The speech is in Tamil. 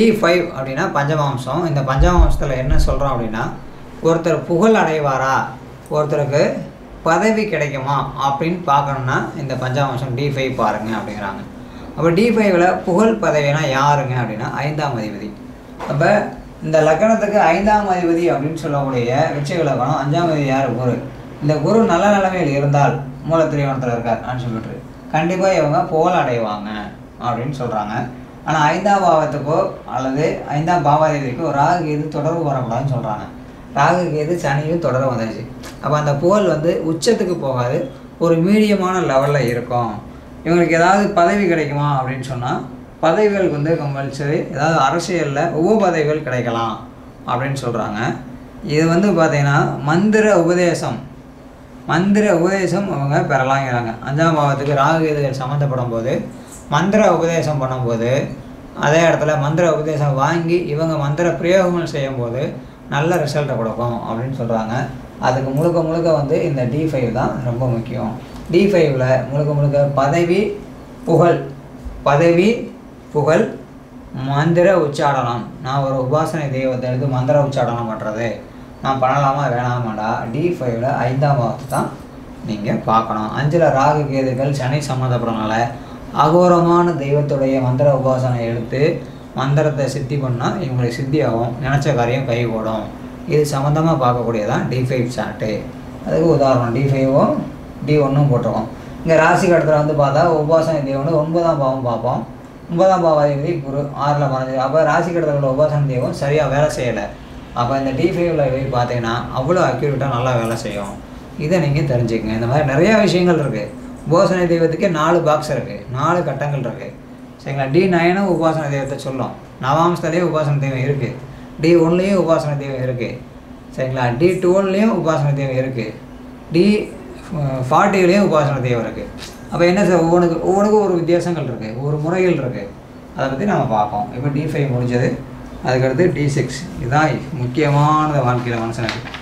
டி ஃபைவ் அப்படின்னா பஞ்சமாம்சம் இந்த பஞ்சமாம்சத்தில் என்ன சொல்கிறோம் அப்படின்னா ஒருத்தர் புகழ் அடைவாரா ஒருத்தருக்கு பதவி கிடைக்குமா அப்படின்னு பார்க்கணுன்னா இந்த பஞ்சாம்சம் டி ஃபைவ் பாருங்க அப்படிங்கிறாங்க அப்போ டி ஃபைவ்ல புகழ் பதவினா யாருங்க அப்படின்னா ஐந்தாம் அதிபதி அப்போ இந்த லக்கணத்துக்கு ஐந்தாம் அதிபதி அப்படின்னு சொல்லக்கூடிய விச்சய லக்கணம் அஞ்சாம் அதிபதி யார் குரு இந்த குரு நல்ல நிலைமையில் இருந்தால் மூலத்திரிவனத்தில் இருக்கார் அப்படின்னு சொல்லிட்டு கண்டிப்பாக இவங்க புகழ் அடைவாங்க அப்படின்னு சொல்கிறாங்க ஆனால் ஐந்தாம் பாவத்துக்கோ அல்லது ஐந்தாம் பாவாதிபதிக்கோ ராகு எது தொடர்பு வரக்கூடாதுன்னு சொல்கிறாங்க ராகுக்கு எது சனியும் தொடர்பு வந்துச்சு அப்போ அந்த புகழ் வந்து உச்சத்துக்கு போகாது ஒரு மீடியமான லெவலில் இருக்கும் இவங்களுக்கு ஏதாவது பதவி கிடைக்குமா அப்படின்னு சொன்னால் பதவிகள் வந்து கம்பல்சரி ஏதாவது அரசியலில் உப பதவிகள் கிடைக்கலாம் அப்படின்னு சொல்கிறாங்க இது வந்து பார்த்தீங்கன்னா மந்திர உபதேசம் மந்திர உபதேசம் அவங்க பெறலாங்கிறாங்க அஞ்சாம் பாவத்துக்கு ராகு எதுகள் சம்மந்தப்படும் போது மந்திர உபதேசம் பண்ணும்போது அதே இடத்துல மந்திர உபதேசம் வாங்கி இவங்க மந்திர பிரயோகங்கள் செய்யும்போது நல்ல ரிசல்ட்டை கொடுக்கும் அப்படின்னு சொல்கிறாங்க அதுக்கு முழுக்க முழுக்க வந்து இந்த டி ஃபைவ் தான் ரொம்ப முக்கியம் டி ஃபைவ்ல முழுக்க முழுக்க பதவி புகழ் பதவி புகழ் மந்திர உச்சாடனம் நான் ஒரு உபாசனை தெய்வத்தை எடுத்து மந்திர உச்சாடனம் பண்ணுறது நான் பண்ணலாமா வேணாமாடா டி ஃபைவ்ல ஐந்தாம் பாவத்தை தான் நீங்கள் பார்க்கணும் அஞ்சில் ராகு கேதுகள் சனி சம்மந்தப்படுறதுனால அகோரமான தெய்வத்துடைய மந்திர உபாசனை எடுத்து மந்திரத்தை சித்தி பண்ணால் இவங்களுக்கு சித்தி ஆகும் நினச்ச காரியம் கைகூடும் இது சம்மந்தமாக பார்க்கக்கூடியதான் டி ஃபைவ் சார்ட்டு அதுக்கு உதாரணம் டி ஃபைவும் டி ஒன்றும் போட்டிருக்கோம் இங்கே ராசி கடத்தில் வந்து பார்த்தா உபாசனை தெய்வம் ஒன்பதாம் பாவம் பார்ப்போம் ஒன்பதாம் பாவாதிபதி குரு ஆறில் மறைஞ்சு அப்போ ராசி கடத்தில் உள்ள உபாசன தெய்வம் சரியாக வேலை செய்யலை அப்போ இந்த டி ஃபைவ்ல போய் பார்த்தீங்கன்னா அவ்வளோ அக்யூரேட்டாக நல்லா வேலை செய்யும் இதை நீங்கள் தெரிஞ்சுக்கங்க இந்த மாதிரி நிறையா விஷயங்கள் இருக்குது உபாசனை தெய்வத்துக்கே நாலு பாக்ஸ் இருக்குது நாலு கட்டங்கள் இருக்குது சரிங்களா டி நைனும் உபாசன தெய்வத்தை சொல்லும் நவாம்சத்துலேயே உபாசன தெய்வம் இருக்குது டி ஒன்லேயும் உபாசன தெய்வம் இருக்குது சரிங்களா டி டுவெல்லையும் உபாசன தெய்வம் இருக்குது டி ஃபார்ட்டிலையும் உபாசன தெய்வம் இருக்குது அப்போ என்ன சார் ஒவ்வொன்றுக்கு ஒவ்வொன்றுக்கும் ஒரு வித்தியாசங்கள் இருக்குது ஒரு முறைகள் இருக்குது அதை பற்றி நம்ம பார்ப்போம் இப்போ டி ஃபைவ் முடிஞ்சது அதுக்கடுத்து டி சிக்ஸ் இதுதான் முக்கியமானது வாழ்க்கையில் மனுஷனுக்கு